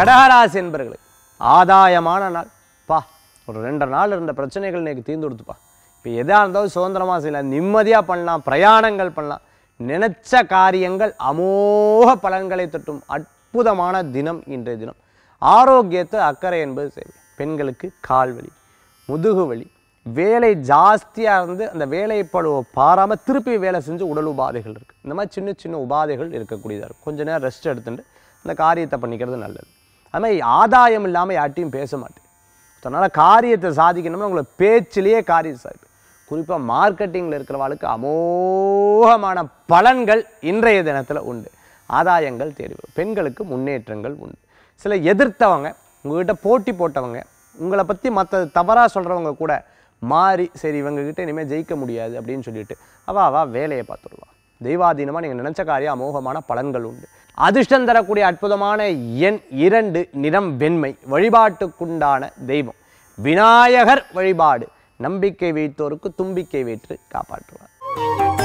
கடகராசி என்பர்களுக்கு ஆதாயமான நாள் பா ஒரு ரெண்டு நாள் இருந்த பிரச்சனைகள் இன்னைக்கு தீர்ந்து கொடுத்துப்பா இப்போ எதாக இருந்தாலும் சுதந்திரமாக செய்யலாம் நிம்மதியாக பண்ணலாம் பிரயாணங்கள் பண்ணலாம் நினைச்ச காரியங்கள் அமோக பலன்களை தட்டும் அற்புதமான தினம் இன்றைய தினம் ஆரோக்கியத்தை அக்கறை என்பது சரி பெண்களுக்கு கால் வலி முதுகு வலி வேலை ஜாஸ்தியாக இருந்து அந்த வேலையை பழுவ பாராமல் திருப்பி வேலை செஞ்சு உடல் உபாதைகள் இருக்குது இந்த மாதிரி சின்ன சின்ன உபாதைகள் இருக்கக்கூடியதாக இருக்கும் கொஞ்ச நேரம் ரெஸ்ட் எடுத்துட்டு அந்த காரியத்தை பண்ணிக்கிறது நல்லது அது மாதிரி ஆதாயம் இல்லாமல் யார்ட்டையும் பேச மாட்டேன் அதனால் காரியத்தை சாதிக்கணும்னா உங்களை பேச்சிலேயே காரியம் சாதிப்பு குறிப்பாக மார்க்கெட்டிங்கில் இருக்கிறவாளுக்கு அமோகமான பலன்கள் இன்றைய தினத்தில் உண்டு ஆதாயங்கள் தேடி வரும் பெண்களுக்கு முன்னேற்றங்கள் உண்டு சில எதிர்த்தவங்க உங்ககிட்ட போட்டி போட்டவங்க உங்களை பற்றி மற்ற தவறாக சொல்கிறவங்க கூட மாறி சரி இவங்ககிட்ட இனிமேல் ஜெயிக்க முடியாது அப்படின்னு சொல்லிட்டு அவா அவா வேலையை பார்த்துருவா தெய்வாதீனமாக நீங்கள் நினச்ச காரியம் அமோகமான பலன்கள் உண்டு அதிர்ஷ்டம் தரக்கூடிய அற்புதமான எண் இரண்டு நிறம் வெண்மை வழிபாட்டுக்குண்டான தெய்வம் விநாயகர் வழிபாடு நம்பிக்கை வைத்தோருக்கு தும்பிக்கை வைத்து காப்பாற்றுவார்